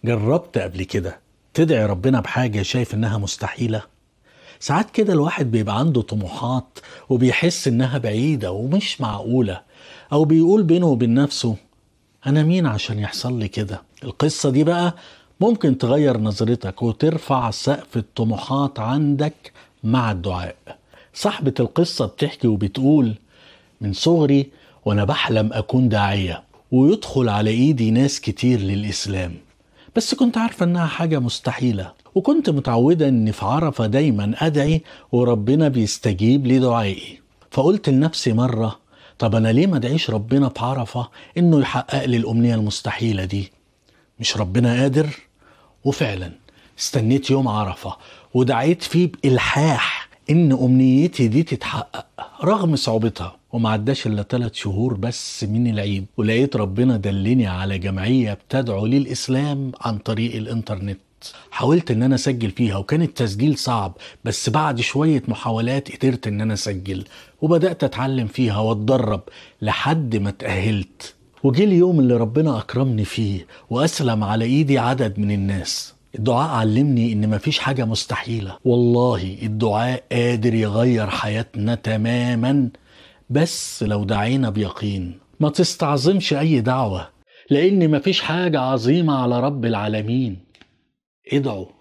جربت قبل كده تدعي ربنا بحاجة شايف إنها مستحيلة؟ ساعات كده الواحد بيبقى عنده طموحات وبيحس إنها بعيدة ومش معقولة أو بيقول بينه وبين نفسه أنا مين عشان يحصل لي كده؟ القصة دي بقى ممكن تغير نظرتك وترفع سقف الطموحات عندك مع الدعاء صاحبة القصة بتحكي وبتقول من صغري وأنا بحلم أكون داعية ويدخل على إيدي ناس كتير للإسلام بس كنت عارفة إنها حاجة مستحيلة وكنت متعودة إني في عرفة دايما أدعي وربنا بيستجيب لدعائي فقلت لنفسي مرة طب أنا ليه ما أدعيش ربنا في عرفة إنه يحقق لي الأمنية المستحيلة دي مش ربنا قادر وفعلا استنيت يوم عرفة ودعيت فيه بإلحاح إن أمنيتي دي تتحقق رغم صعوبتها وما عداش إلا ثلاث شهور بس من العيد ولقيت ربنا دلني على جمعية بتدعو للإسلام عن طريق الإنترنت حاولت ان انا اسجل فيها وكان التسجيل صعب بس بعد شوية محاولات قدرت ان انا اسجل وبدأت اتعلم فيها واتدرب لحد ما اتأهلت وجه اليوم اللي ربنا اكرمني فيه واسلم على ايدي عدد من الناس الدعاء علمني ان مفيش حاجة مستحيلة والله الدعاء قادر يغير حياتنا تماما بس لو دعينا بيقين ما تستعظمش اي دعوة لان مفيش حاجة عظيمة على رب العالمين ادعوا